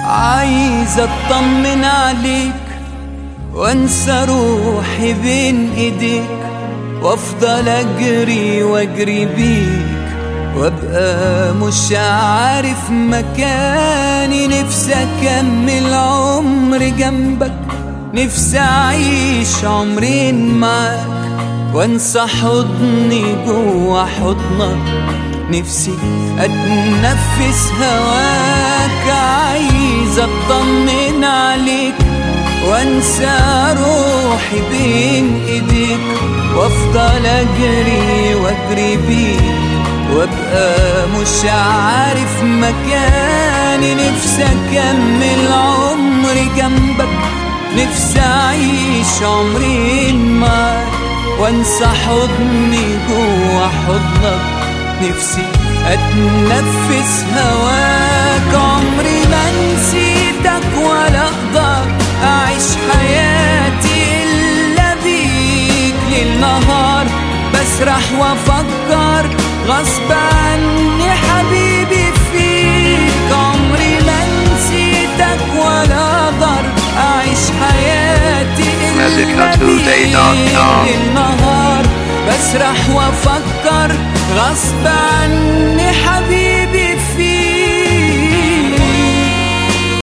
عايز اطمن عليك وانسى روحي بين ايديك وافضل اجري واجري بيك وابقى مش عارف مكاني نفسي اكمل عمري جنبك نفسي اعيش عمرين معاك وانسى حضني جوا حضنك نفسي اتنفس هواك عايز اطمن عليك وانسى روحي بين ايديك وافضل اجري واجري بيك وابقى مش عارف مكاني نفسي اكمل عمري جنبك نفسي اعيش عمرين معاك وانسى حضني جوا حضنك نفسي اتنفس هواك عمري ما نسيتك ولا اقدر اعيش حياتي الا بيك ليل نهار بسرح وافكر غصب عني حبيبي فيك عمري ما نسيتك ولا اقدر اعيش حياتي الا بيك ليل نهار بسرح وافكر غصب عني حبيبي